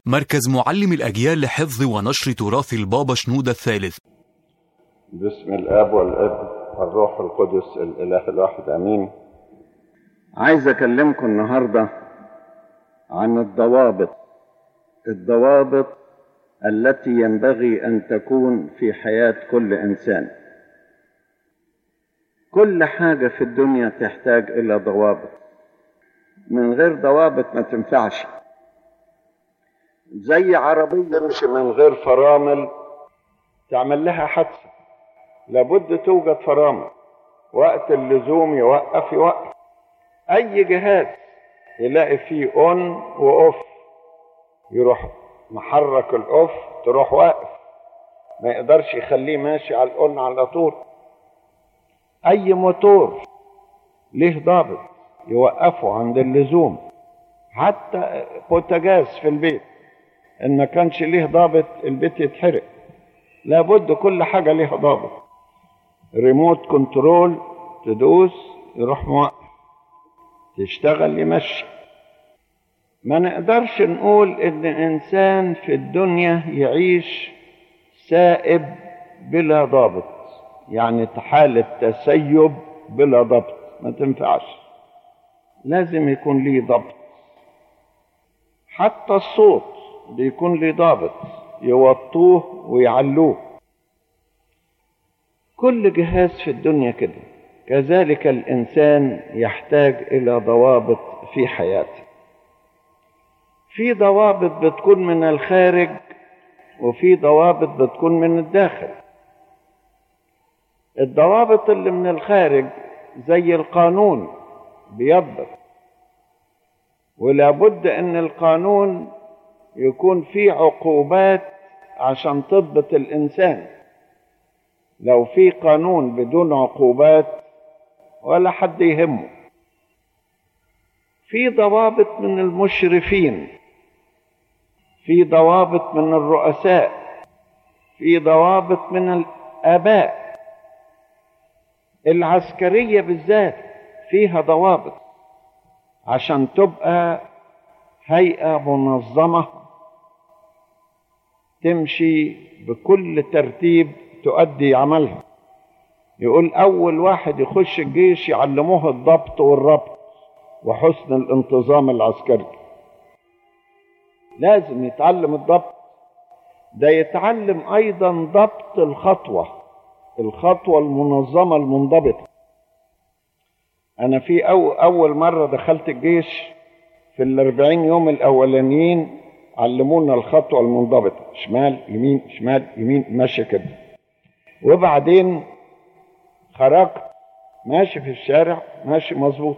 مركز معلم الأجيال لحفظ ونشر تراث البابا شنودة الثالث باسم الاب والابن والروح القدس الاله الواحد امين عايز اكلمكم النهارده عن الضوابط الضوابط التي ينبغي ان تكون في حياه كل انسان كل حاجه في الدنيا تحتاج الى ضوابط من غير ضوابط ما تنفعش زي عربيه تمشي من غير فرامل تعمل لها حادثه لابد توجد فرامل وقت اللزوم يوقف يوقف اي جهاز يلاقي فيه اون واوف يروح محرك الاوف تروح واقف ما يقدرش يخليه ماشي على الاون على طول اي موتور ليه ضابط يوقفه عند اللزوم حتى بوتاجاز في البيت ان ما كانش ليه ضابط البيت يتحرق لابد كل حاجه ليها ضابط ريموت كنترول تدوس يروح موقف تشتغل يمشي ما نقدرش نقول ان انسان في الدنيا يعيش سائب بلا ضابط يعني حالة تسيب بلا ضبط ما تنفعش لازم يكون ليه ضبط حتى الصوت بيكون ليه ضابط يوطوه ويعلوه كل جهاز في الدنيا كده كذلك الانسان يحتاج الى ضوابط في حياته في ضوابط بتكون من الخارج وفي ضوابط بتكون من الداخل الضوابط اللي من الخارج زي القانون بيضبط ولابد ان القانون يكون فيه عقوبات عشان تضبط الانسان لو في قانون بدون عقوبات ولا حد يهمه في ضوابط من المشرفين في ضوابط من الرؤساء في ضوابط من الاباء العسكريه بالذات فيها ضوابط عشان تبقى هيئه منظمه تمشي بكل ترتيب تؤدي عملها يقول اول واحد يخش الجيش يعلموه الضبط والربط وحسن الانتظام العسكري لازم يتعلم الضبط ده يتعلم ايضا ضبط الخطوه الخطوه المنظمه المنضبطه انا في أو اول مره دخلت الجيش في الاربعين يوم الاولانيين علمونا الخطوه المنضبطه شمال يمين شمال يمين ماشيه كده وبعدين خرجت ماشي في الشارع ماشي مظبوط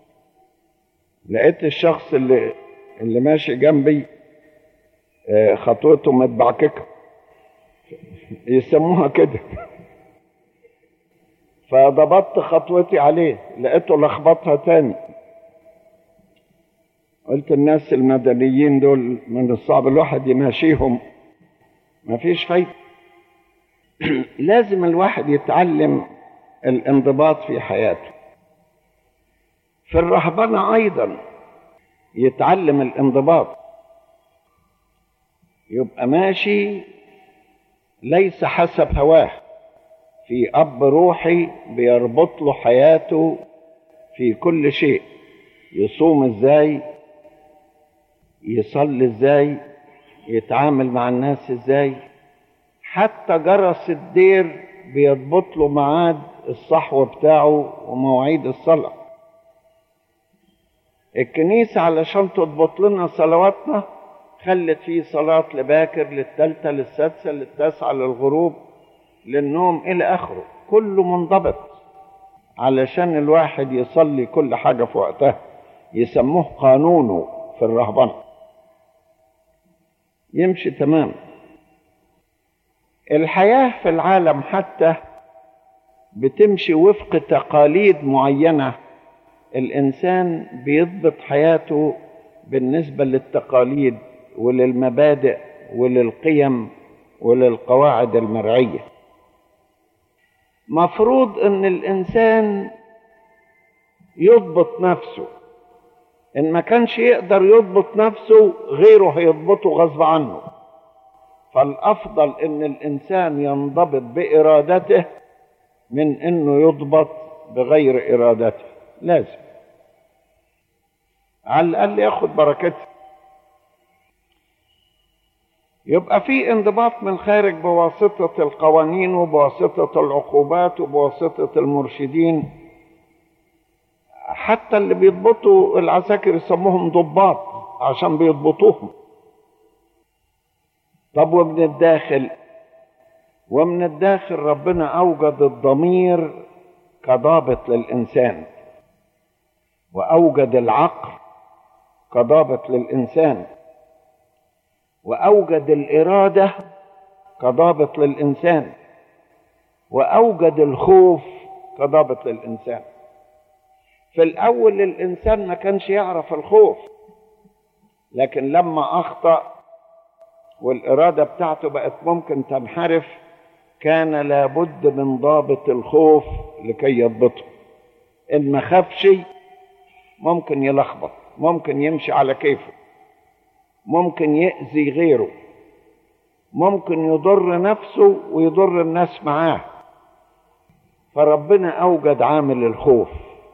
لقيت الشخص اللي اللي ماشي جنبي خطوته متبعككه يسموها كده فضبطت خطوتي عليه لقيته لخبطها تاني قلت الناس المدنيين دول من الصعب الواحد يماشيهم مفيش فايده لازم الواحد يتعلم الانضباط في حياته في الرهبنة أيضا يتعلم الانضباط يبقى ماشي ليس حسب هواه في أب روحي بيربط له حياته في كل شيء يصوم ازاي يصلي ازاي يتعامل مع الناس ازاي حتى جرس الدير بيضبط له ميعاد الصحو بتاعه ومواعيد الصلاة الكنيسة علشان تضبط لنا صلواتنا خلت فيه صلاة لباكر للتالتة للسادسة للتاسعة للغروب للنوم إلى آخره كله منضبط علشان الواحد يصلي كل حاجة في وقتها يسموه قانونه في الرهبنة يمشي تمام الحياة في العالم حتى بتمشي وفق تقاليد معينة الإنسان بيضبط حياته بالنسبة للتقاليد وللمبادئ وللقيم وللقواعد المرعية مفروض ان الانسان يضبط نفسه ان ما كانش يقدر يضبط نفسه غيره هيضبطه غصب عنه فالافضل ان الانسان ينضبط بارادته من انه يضبط بغير ارادته لازم على الاقل ياخد بركته يبقى في انضباط من خارج بواسطة القوانين وبواسطة العقوبات وبواسطة المرشدين حتى اللي بيضبطوا العساكر يسموهم ضباط عشان بيضبطوهم طب ومن الداخل ومن الداخل ربنا أوجد الضمير كضابط للإنسان وأوجد العقل كضابط للإنسان وأوجد الإرادة كضابط للإنسان وأوجد الخوف كضابط للإنسان في الأول الإنسان ما كانش يعرف الخوف لكن لما أخطأ والإرادة بتاعته بقت ممكن تنحرف كان لابد من ضابط الخوف لكي يضبطه إن ما خافش ممكن يلخبط ممكن يمشي على كيفه ممكن يأذي غيره ممكن يضر نفسه ويضر الناس معاه فربنا أوجد عامل الخوف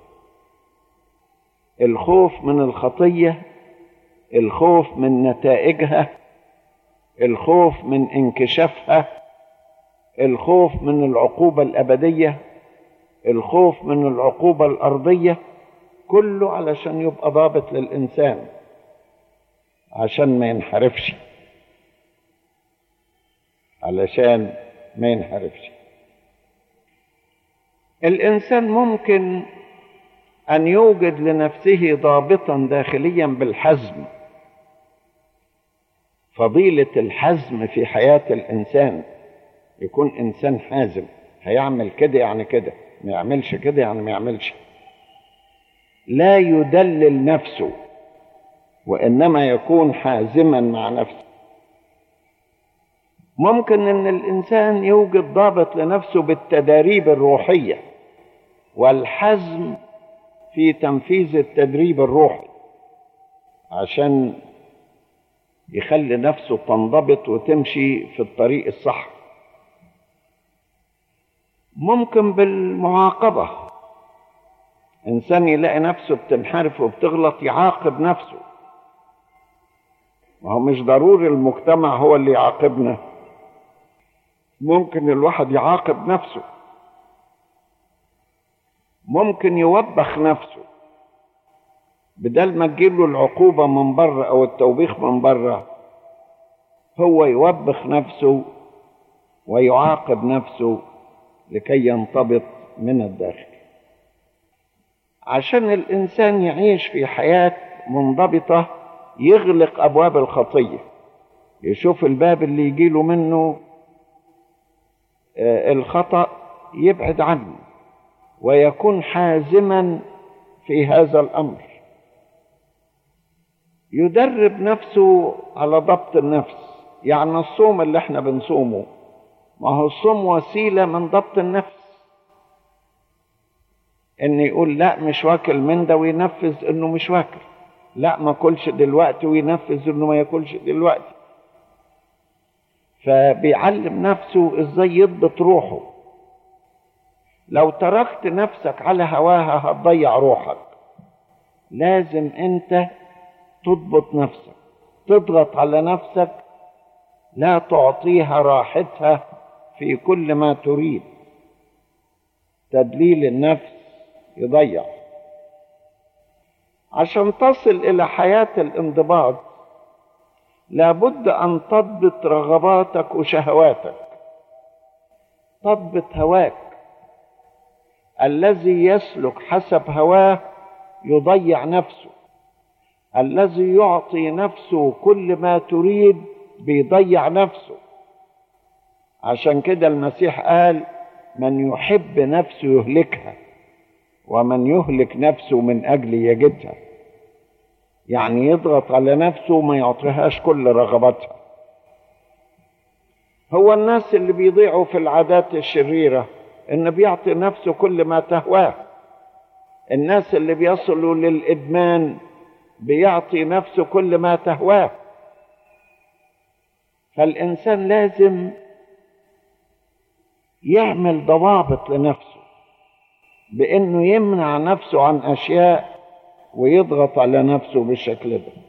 الخوف من الخطية الخوف من نتائجها الخوف من انكشافها الخوف من العقوبة الأبدية الخوف من العقوبة الأرضية كله علشان يبقى ضابط للإنسان عشان ما ينحرفش علشان ما ينحرفش الإنسان ممكن أن يوجد لنفسه ضابطا داخليا بالحزم فضيلة الحزم في حياة الإنسان يكون إنسان حازم هيعمل كده يعني كده ما يعملش كده يعني ما يعملش لا يدلل نفسه وإنما يكون حازما مع نفسه ممكن ان الانسان يوجد ضابط لنفسه بالتداريب الروحيه والحزم في تنفيذ التدريب الروحي عشان يخلي نفسه تنضبط وتمشي في الطريق الصح ممكن بالمعاقبه انسان يلاقي نفسه بتنحرف وبتغلط يعاقب نفسه ما هو مش ضروري المجتمع هو اللي يعاقبنا ممكن الواحد يعاقب نفسه ممكن يوبخ نفسه بدل ما تجيله العقوبة من بره أو التوبيخ من بره هو يوبخ نفسه ويعاقب نفسه لكي ينضبط من الداخل عشان الإنسان يعيش في حياة منضبطة يغلق أبواب الخطية يشوف الباب اللي يجيله منه الخطأ يبعد عنه ويكون حازما في هذا الأمر يدرب نفسه على ضبط النفس يعني الصوم اللي احنا بنصومه ما هو الصوم وسيلة من ضبط النفس ان يقول لا مش واكل من ده وينفذ انه مش واكل لا ما كلش دلوقتي وينفذ انه ما ياكلش دلوقتي فبيعلم نفسه ازاي يضبط روحه لو تركت نفسك على هواها هتضيع روحك لازم انت تضبط نفسك تضغط على نفسك لا تعطيها راحتها في كل ما تريد تدليل النفس يضيع عشان تصل الى حياه الانضباط لابد ان تضبط رغباتك وشهواتك تضبط هواك الذي يسلك حسب هواه يضيع نفسه الذي يعطي نفسه كل ما تريد بيضيع نفسه عشان كده المسيح قال من يحب نفسه يهلكها ومن يهلك نفسه من اجل يجدها يعني يضغط على نفسه وما يعطيهاش كل رغباتها هو الناس اللي بيضيعوا في العادات الشريرة ان بيعطي نفسه كل ما تهواه الناس اللي بيصلوا للإدمان بيعطي نفسه كل ما تهواه فالإنسان لازم يعمل ضوابط لنفسه بأنه يمنع نفسه عن أشياء ويضغط على نفسه بالشكل ده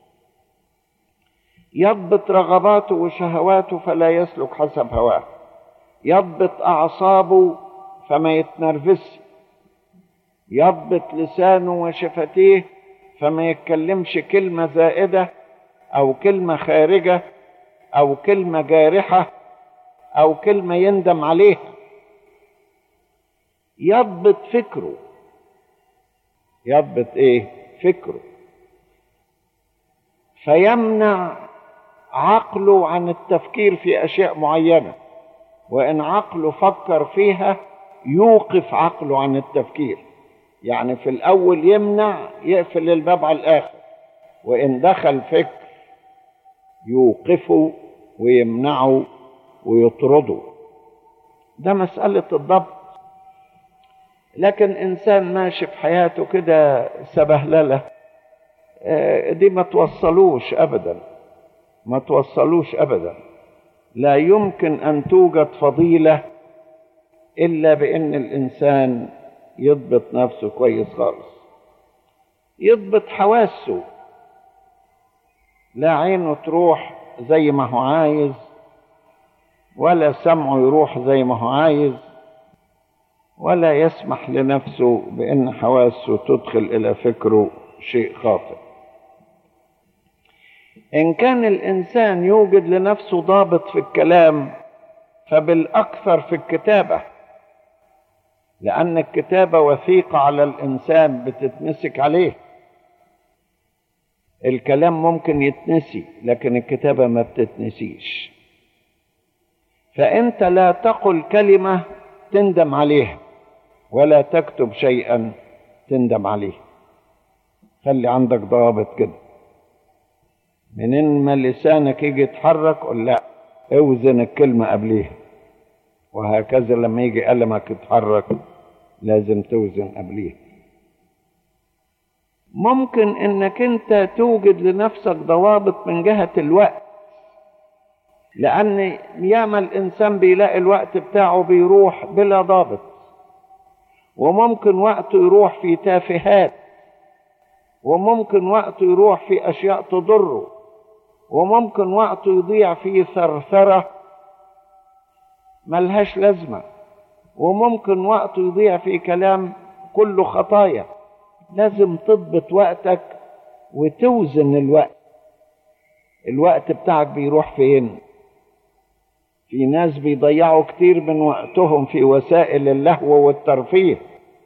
يضبط رغباته وشهواته فلا يسلك حسب هواه يضبط أعصابه فما يتنرفزش يضبط لسانه وشفتيه فما يتكلمش كلمة زائدة أو كلمة خارجة أو كلمة جارحة أو كلمة يندم عليها يضبط فكره يضبط إيه؟ فكره فيمنع عقله عن التفكير في أشياء معينة وإن عقله فكر فيها يوقف عقله عن التفكير يعني في الأول يمنع يقفل الباب على الآخر وإن دخل فكر يوقفه ويمنعه ويطرده ده مسألة الضبط لكن إنسان ماشي في حياته كده سبهللة دي ما توصلوش أبدا ما توصلوش أبدا لا يمكن أن توجد فضيلة إلا بأن الإنسان يضبط نفسه كويس خالص يضبط حواسه لا عينه تروح زي ما هو عايز ولا سمعه يروح زي ما هو عايز ولا يسمح لنفسه بأن حواسه تدخل إلى فكره شيء خاطئ إن كان الإنسان يوجد لنفسه ضابط في الكلام فبالأكثر في الكتابة لأن الكتابة وثيقة على الإنسان بتتمسك عليه الكلام ممكن يتنسي لكن الكتابة ما بتتنسيش فأنت لا تقل كلمة تندم عليها ولا تكتب شيئا تندم عليه خلي عندك ضوابط كده منين ما لسانك يجي يتحرك قول لا اوزن الكلمة قبليها وهكذا لما يجي قلمك يتحرك لازم توزن قبليها ممكن انك انت توجد لنفسك ضوابط من جهة الوقت لان ياما الانسان بيلاقي الوقت بتاعه بيروح بلا ضابط وممكن وقته يروح في تافهات وممكن وقته يروح في اشياء تضره وممكن وقته يضيع في ثرثره ملهاش لازمه وممكن وقته يضيع في كلام كله خطايا لازم تضبط وقتك وتوزن الوقت الوقت بتاعك بيروح فين في ناس بيضيعوا كتير من وقتهم في وسائل اللهو والترفيه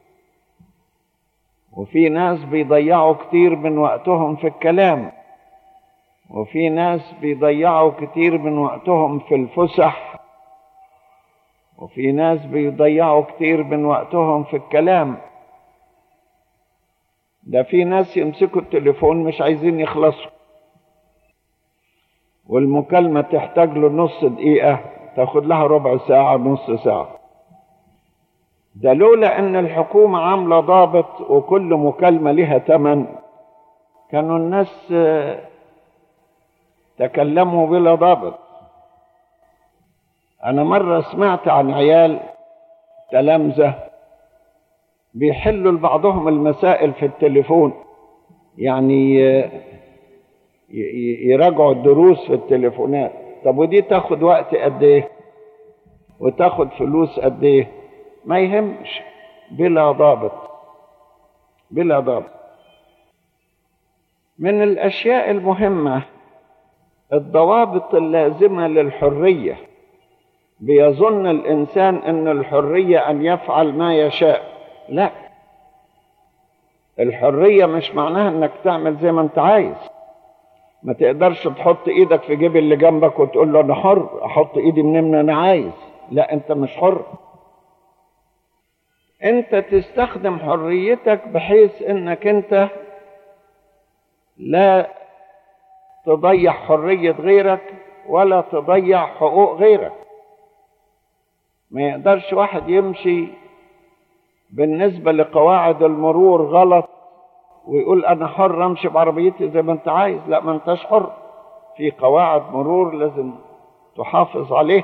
وفي ناس بيضيعوا كتير من وقتهم في الكلام وفي ناس بيضيعوا كتير من وقتهم في الفسح وفي ناس بيضيعوا كتير من وقتهم في الكلام ده في ناس يمسكوا التليفون مش عايزين يخلصوا والمكالمة تحتاج له نص دقيقة تاخد لها ربع ساعة نص ساعة ده لولا ان الحكومة عاملة ضابط وكل مكالمة لها تمن كانوا الناس تكلموا بلا ضابط انا مرة سمعت عن عيال تلامذة بيحلوا لبعضهم المسائل في التليفون يعني يراجعوا الدروس في التليفونات طب ودي تاخد وقت قد ايه وتاخد فلوس قد ايه ما يهمش بلا ضابط بلا ضابط من الاشياء المهمه الضوابط اللازمه للحريه بيظن الانسان ان الحريه ان يفعل ما يشاء لا الحريه مش معناها انك تعمل زي ما انت عايز ما تقدرش تحط ايدك في جيب اللي جنبك وتقول له انا حر احط ايدي منين ما انا عايز لا انت مش حر انت تستخدم حريتك بحيث انك انت لا تضيع حرية غيرك ولا تضيع حقوق غيرك ما يقدرش واحد يمشي بالنسبة لقواعد المرور غلط ويقول انا حر امشي بعربيتي زي ما انت عايز لا ما انتش حر في قواعد مرور لازم تحافظ عليها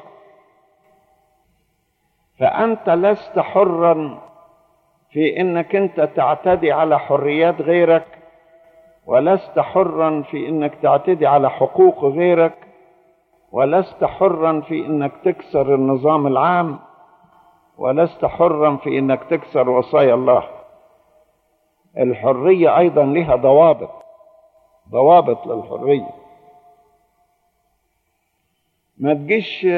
فانت لست حرا في انك انت تعتدي على حريات غيرك ولست حرا في انك تعتدي على حقوق غيرك ولست حرا في انك تكسر النظام العام ولست حرا في انك تكسر وصايا الله الحريه ايضا لها ضوابط ضوابط للحريه ما تجيش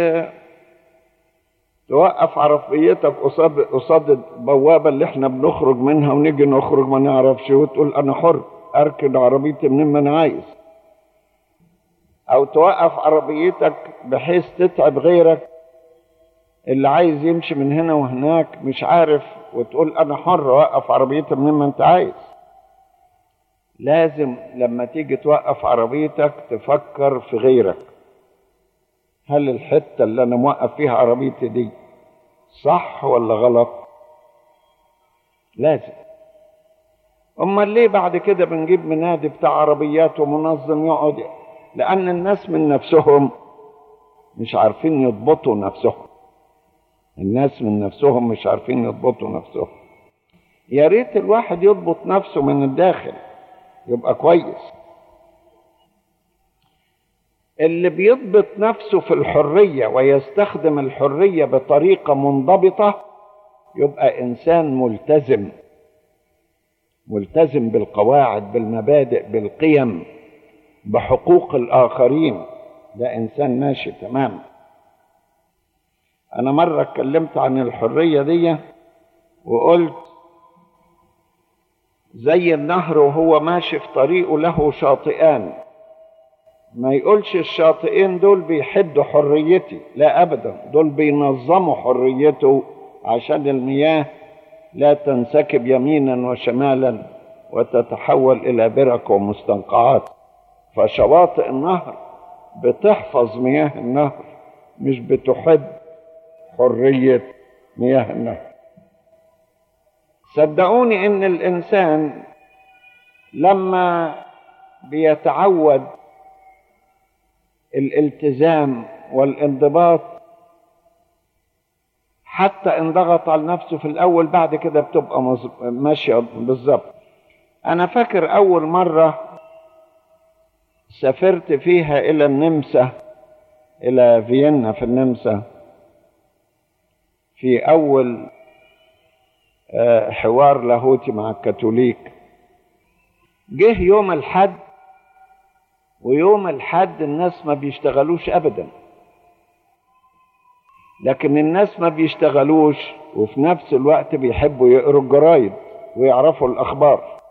توقف عربيتك قصاد قصاد البوابه اللي احنا بنخرج منها ونيجي نخرج ما نعرفش وتقول انا حر اركن عربيتي منين ما انا عايز او توقف عربيتك بحيث تتعب غيرك اللي عايز يمشي من هنا وهناك مش عارف وتقول انا حر اوقف عربيتي منين ما انت عايز لازم لما تيجي توقف عربيتك تفكر في غيرك هل الحته اللي انا موقف فيها عربيتي دي صح ولا غلط لازم امال ليه بعد كده بنجيب منادي بتاع عربيات ومنظم يقعد لان الناس من نفسهم مش عارفين يضبطوا نفسهم الناس من نفسهم مش عارفين يضبطوا نفسهم يا ريت الواحد يضبط نفسه من الداخل يبقى كويس اللي بيضبط نفسه في الحريه ويستخدم الحريه بطريقه منضبطه يبقى انسان ملتزم ملتزم بالقواعد بالمبادئ بالقيم بحقوق الاخرين ده انسان ماشي تمام انا مره اتكلمت عن الحريه دي وقلت زي النهر وهو ماشي في طريقه له شاطئان ما يقولش الشاطئين دول بيحدوا حريتي لا ابدا دول بينظموا حريته عشان المياه لا تنسكب يمينا وشمالا وتتحول الى برك ومستنقعات فشواطئ النهر بتحفظ مياه النهر مش بتحد حريه مياه النهر صدقوني ان الانسان لما بيتعود الالتزام والانضباط حتى ان ضغط على نفسه في الاول بعد كده بتبقى مز... ماشيه بالظبط انا فاكر اول مره سافرت فيها الى النمسا الى فيينا في النمسا في اول حوار لاهوتي مع الكاثوليك جه يوم الحد ويوم الحد الناس ما بيشتغلوش ابدا لكن الناس ما بيشتغلوش وفي نفس الوقت بيحبوا يقروا الجرايد ويعرفوا الاخبار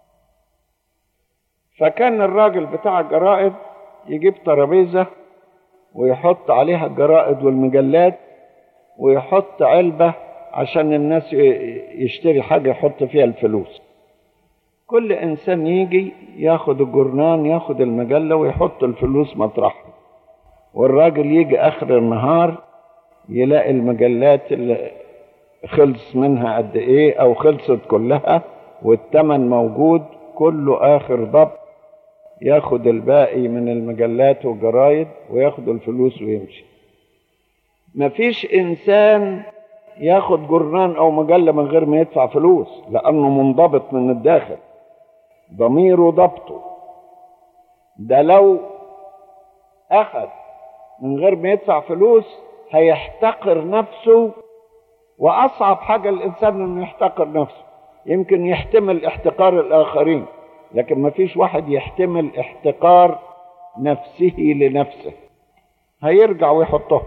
فكان الراجل بتاع الجرائد يجيب ترابيزه ويحط عليها الجرائد والمجلات ويحط علبه عشان الناس يشتري حاجه يحط فيها الفلوس كل انسان يجي ياخد الجرنان ياخد المجله ويحط الفلوس مطرحها والراجل يجي اخر النهار يلاقي المجلات اللي خلص منها قد ايه او خلصت كلها والثمن موجود كله اخر ضبط ياخد الباقي من المجلات والجرايد وياخد الفلوس ويمشي مفيش انسان ياخد جرنان او مجله من غير ما يدفع فلوس لانه منضبط من الداخل ضميره ضبطه ده لو اخذ من غير ما يدفع فلوس هيحتقر نفسه واصعب حاجه الانسان انه يحتقر نفسه يمكن يحتمل احتقار الاخرين لكن ما فيش واحد يحتمل احتقار نفسه لنفسه هيرجع ويحطه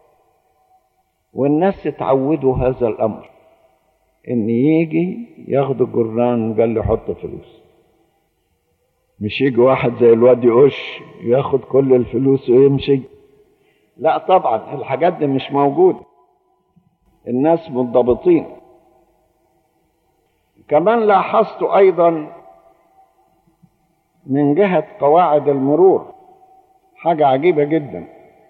والناس اتعودوا هذا الامر ان يجي ياخد الجرنان قال له حط فلوس مش يجي واحد زي الواد يقش ياخد كل الفلوس ويمشي لا طبعا الحاجات دي مش موجوده الناس منضبطين كمان لاحظت ايضا من جهه قواعد المرور حاجه عجيبه جدا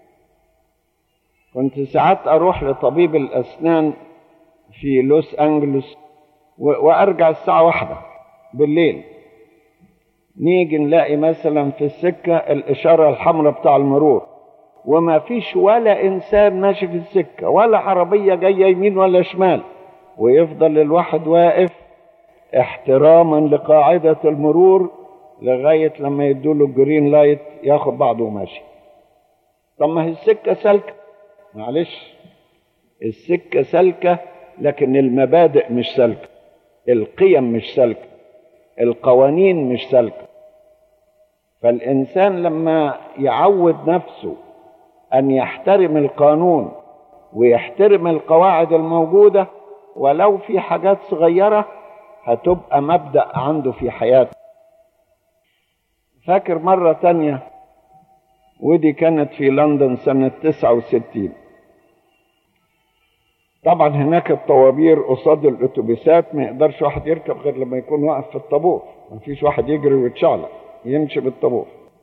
كنت ساعات اروح لطبيب الاسنان في لوس انجلوس وارجع الساعه واحدة بالليل نيجي نلاقي مثلا في السكة الإشارة الحمراء بتاع المرور وما فيش ولا إنسان ماشي في السكة ولا عربية جاية يمين ولا شمال ويفضل الواحد واقف احتراما لقاعدة المرور لغاية لما يدوله الجرين لايت ياخد بعضه وماشي طب ما هي السكة سالكة معلش السكة سالكة لكن المبادئ مش سالكة القيم مش سالكة القوانين مش سالكة فالإنسان لما يعود نفسه أن يحترم القانون ويحترم القواعد الموجودة ولو في حاجات صغيرة هتبقى مبدأ عنده في حياته فاكر مرة تانية ودي كانت في لندن سنة 69 طبعا هناك الطوابير قصاد الاتوبيسات ما يقدرش واحد يركب غير لما يكون واقف في الطابور ما فيش واحد يجري ويتشعلق يمشي بالطابور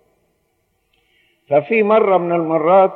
ففي مرة من المرات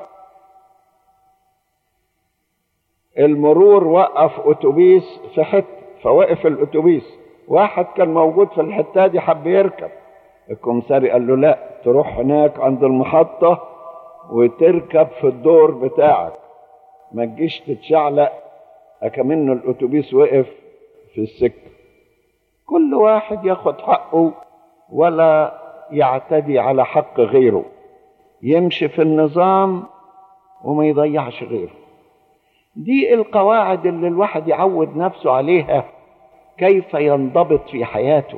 المرور وقف اتوبيس في حته فوقف الاتوبيس واحد كان موجود في الحته دي حب يركب الكمساري قال له لا تروح هناك عند المحطه وتركب في الدور بتاعك ما تجيش تتشعلق اكمنه الاتوبيس وقف في السكه كل واحد ياخد حقه ولا يعتدي على حق غيره يمشي في النظام وما يضيعش غيره دي القواعد اللي الواحد يعود نفسه عليها كيف ينضبط في حياته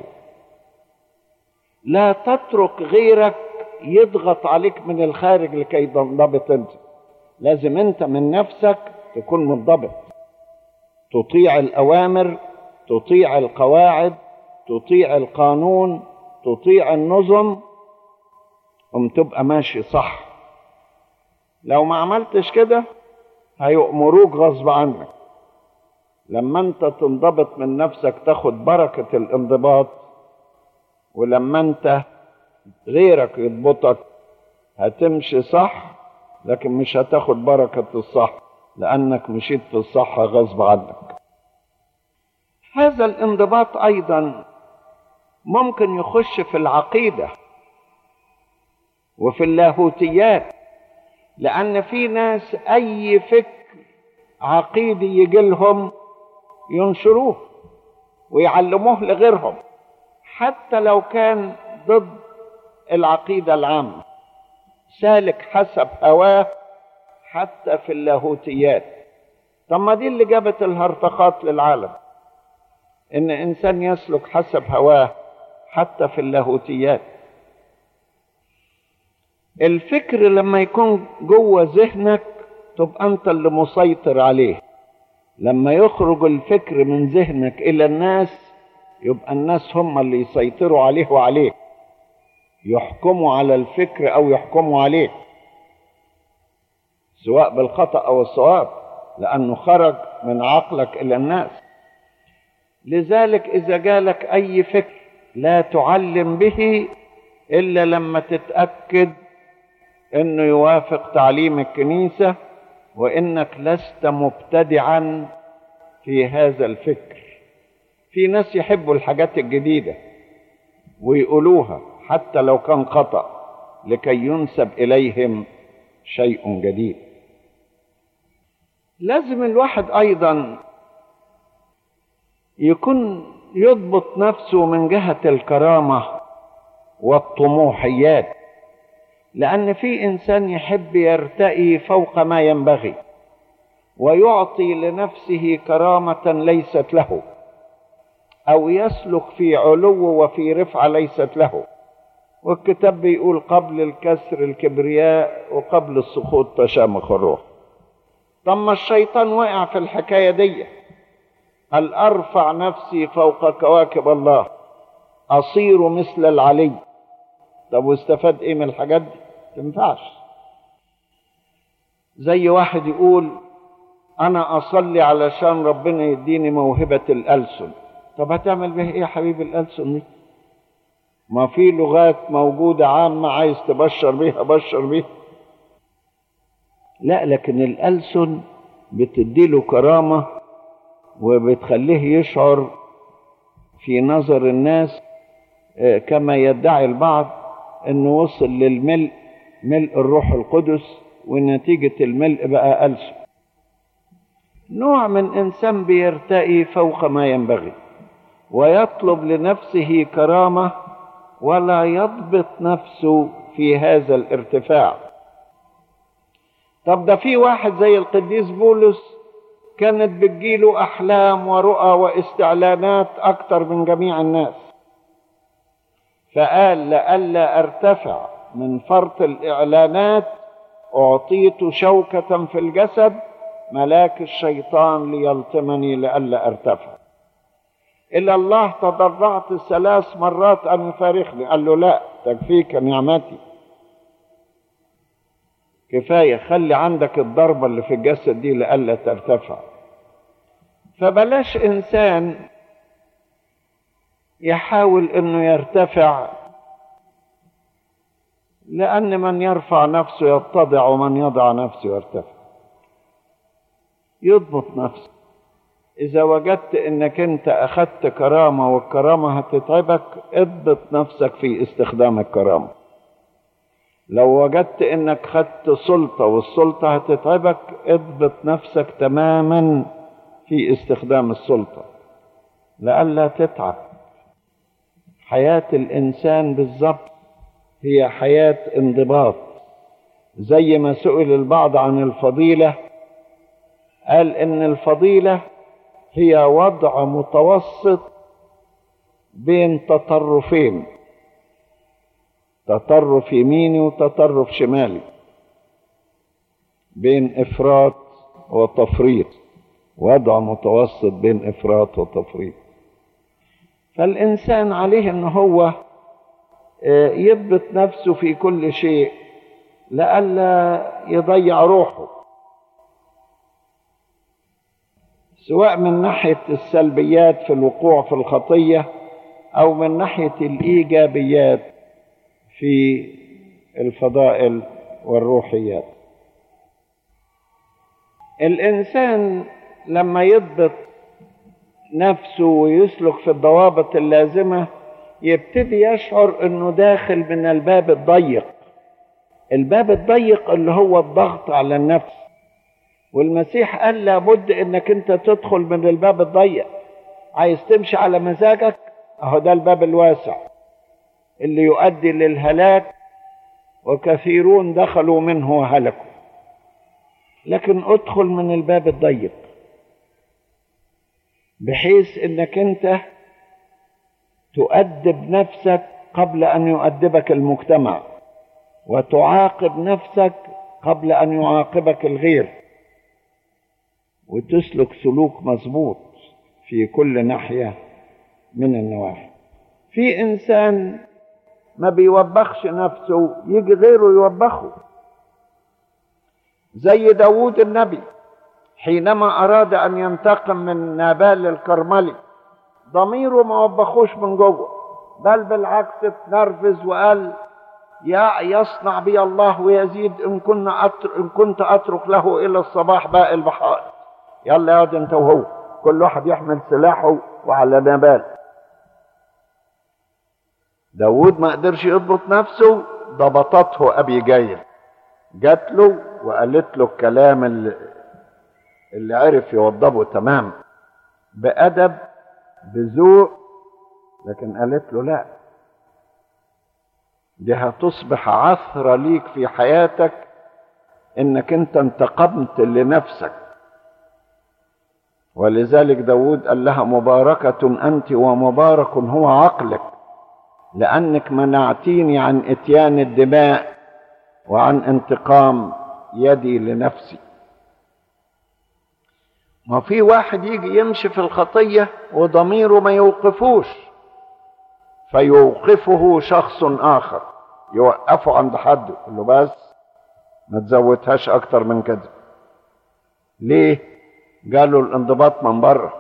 لا تترك غيرك يضغط عليك من الخارج لكي تنضبط انت لازم انت من نفسك تكون منضبط تطيع الاوامر تطيع القواعد تطيع القانون تطيع النظم قم تبقى ماشي صح لو ما عملتش كده هيأمروك غصب عنك لما انت تنضبط من نفسك تاخد بركة الانضباط ولما انت غيرك يضبطك هتمشي صح لكن مش هتاخد بركة الصح لأنك مشيت في الصح غصب عنك هذا الانضباط أيضا ممكن يخش في العقيدة وفي اللاهوتيات لأن في ناس أي فكر عقيدي يجي لهم ينشروه ويعلموه لغيرهم حتى لو كان ضد العقيدة العامة سالك حسب هواه حتى في اللاهوتيات طب ما دي اللي جابت الهرطقات للعالم ان انسان يسلك حسب هواه حتى في اللاهوتيات الفكر لما يكون جوه ذهنك تبقى انت اللي مسيطر عليه لما يخرج الفكر من ذهنك الى الناس يبقى الناس هم اللي يسيطروا عليه وعليك يحكموا على الفكر او يحكموا عليه سواء بالخطا او الصواب لانه خرج من عقلك الى الناس لذلك اذا جالك اي فكر لا تعلم به الا لما تتاكد انه يوافق تعليم الكنيسه وانك لست مبتدعا في هذا الفكر في ناس يحبوا الحاجات الجديده ويقولوها حتى لو كان خطا لكي ينسب اليهم شيء جديد لازم الواحد ايضا يكون يضبط نفسه من جهه الكرامه والطموحيات لأن في إنسان يحب يرتقي فوق ما ينبغي ويعطي لنفسه كرامة ليست له أو يسلك في علو وفي رفعة ليست له والكتاب بيقول قبل الكسر الكبرياء وقبل السقوط تشامخ الروح طب ما الشيطان وقع في الحكاية دي هل أرفع نفسي فوق كواكب الله أصير مثل العلي طب واستفاد ايه من الحاجات دي تنفعش زي واحد يقول انا اصلي علشان ربنا يديني موهبة الألسن طب هتعمل به ايه يا حبيبي الألسن دي ما في لغات موجودة عامة عايز تبشر بيها بشر بيها لا لكن الألسن بتديله كرامة وبتخليه يشعر في نظر الناس آه، كما يدعي البعض انه وصل للملء ملء الروح القدس ونتيجة الملء بقى ألسن نوع من إنسان بيرتقي فوق ما ينبغي ويطلب لنفسه كرامة ولا يضبط نفسه في هذا الارتفاع طب ده في واحد زي القديس بولس كانت بتجيله أحلام ورؤى واستعلانات أكتر من جميع الناس فقال لئلا ارتفع من فرط الإعلانات أعطيت شوكة في الجسد ملاك الشيطان ليلطمني لئلا ارتفع إلى الله تضرعت ثلاث مرات أن يفارقني قال له لا تكفيك نعمتي كفاية خلي عندك الضربة اللي في الجسد دي لئلا ترتفع فبلاش إنسان يحاول انه يرتفع لان من يرفع نفسه يتضع ومن يضع نفسه يرتفع يضبط نفسه اذا وجدت انك انت اخذت كرامه والكرامه هتتعبك اضبط نفسك في استخدام الكرامه لو وجدت انك خدت سلطه والسلطه هتتعبك اضبط نفسك تماما في استخدام السلطه لئلا تتعب حياة الإنسان بالضبط هي حياة انضباط زي ما سئل البعض عن الفضيلة قال إن الفضيلة هي وضع متوسط بين تطرفين تطرف يميني وتطرف شمالي بين إفراط وتفريط وضع متوسط بين إفراط وتفريط فالإنسان عليه أن هو يضبط نفسه في كل شيء لئلا يضيع روحه سواء من ناحية السلبيات في الوقوع في الخطية أو من ناحية الإيجابيات في الفضائل والروحيات الإنسان لما يضبط نفسه ويسلك في الضوابط اللازمة يبتدي يشعر انه داخل من الباب الضيق الباب الضيق اللي هو الضغط على النفس والمسيح قال لابد انك انت تدخل من الباب الضيق عايز تمشي على مزاجك اهو ده الباب الواسع اللي يؤدي للهلاك وكثيرون دخلوا منه وهلكوا لكن ادخل من الباب الضيق بحيث انك انت تؤدب نفسك قبل ان يؤدبك المجتمع وتعاقب نفسك قبل ان يعاقبك الغير وتسلك سلوك مظبوط في كل ناحيه من النواحي في انسان ما بيوبخش نفسه يجي غيره يوبخه زي داوود النبي حينما أراد أن ينتقم من نابال الكرملي ضميره ما وبخوش من جوه بل بالعكس اتنرفز وقال يا يصنع بي الله ويزيد إن, كنا أتر إن كنت أترك له إلى الصباح باقي البحار يلا يا انت وهو كل واحد يحمل سلاحه وعلى نبال داود ما قدرش يضبط نفسه ضبطته أبي جايل جات له وقالت له الكلام اللي, اللي عرف يوضبه تمام بأدب بذوق لكن قالت له لا دي هتصبح عثرة ليك في حياتك انك انت انتقمت لنفسك ولذلك داود قال لها مباركة أنت ومبارك هو عقلك لأنك منعتيني عن إتيان الدماء وعن انتقام يدي لنفسي ما في واحد يجي يمشي في الخطية وضميره ما يوقفوش فيوقفه شخص آخر يوقفه عند حد يقول له بس ما تزودهاش أكتر من كده ليه؟ قالوا الانضباط من بره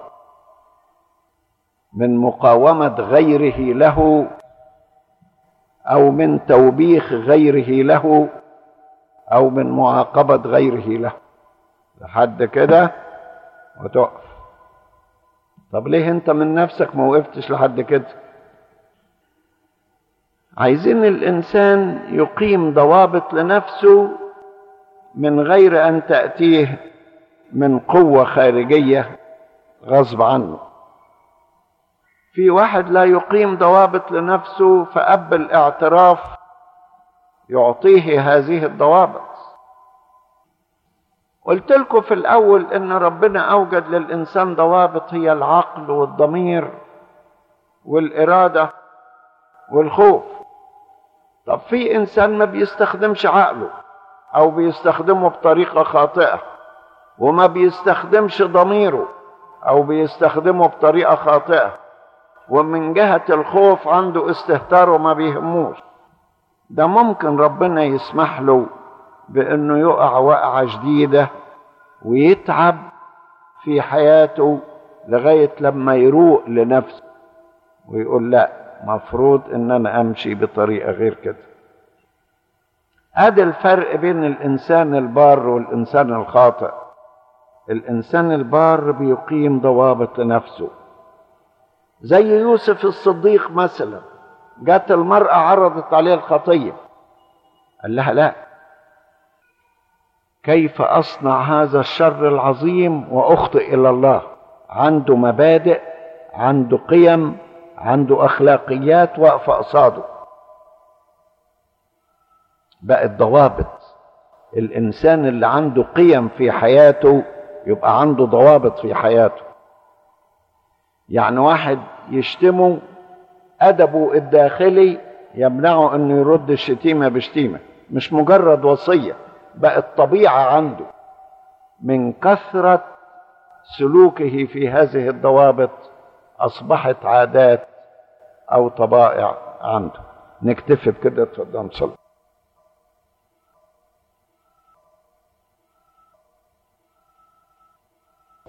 من مقاومة غيره له أو من توبيخ غيره له أو من معاقبة غيره له لحد كده وتقف طب ليه انت من نفسك ما وقفتش لحد كده عايزين الانسان يقيم ضوابط لنفسه من غير ان تاتيه من قوه خارجيه غصب عنه في واحد لا يقيم ضوابط لنفسه فاب الاعتراف يعطيه هذه الضوابط قلت لكم في الاول ان ربنا اوجد للانسان ضوابط هي العقل والضمير والاراده والخوف طب في انسان ما بيستخدمش عقله او بيستخدمه بطريقه خاطئه وما بيستخدمش ضميره او بيستخدمه بطريقه خاطئه ومن جهه الخوف عنده استهتار وما بيهموش ده ممكن ربنا يسمح له بانه يقع وقعه شديده ويتعب في حياته لغايه لما يروق لنفسه ويقول لا مفروض ان انا امشي بطريقه غير كده ادي الفرق بين الانسان البار والانسان الخاطئ الانسان البار بيقيم ضوابط لنفسه زي يوسف الصديق مثلا جت المراه عرضت عليه الخطيه قال لها لا كيف اصنع هذا الشر العظيم واخطئ الى الله عنده مبادئ عنده قيم عنده اخلاقيات واقفه قصاده بقت ضوابط الانسان اللي عنده قيم في حياته يبقى عنده ضوابط في حياته يعني واحد يشتمه ادبه الداخلي يمنعه انه يرد الشتيمه بشتيمه مش مجرد وصيه بقت طبيعه عنده من كثره سلوكه في هذه الضوابط اصبحت عادات او طبائع عنده نكتفي بكده اتفضل صلي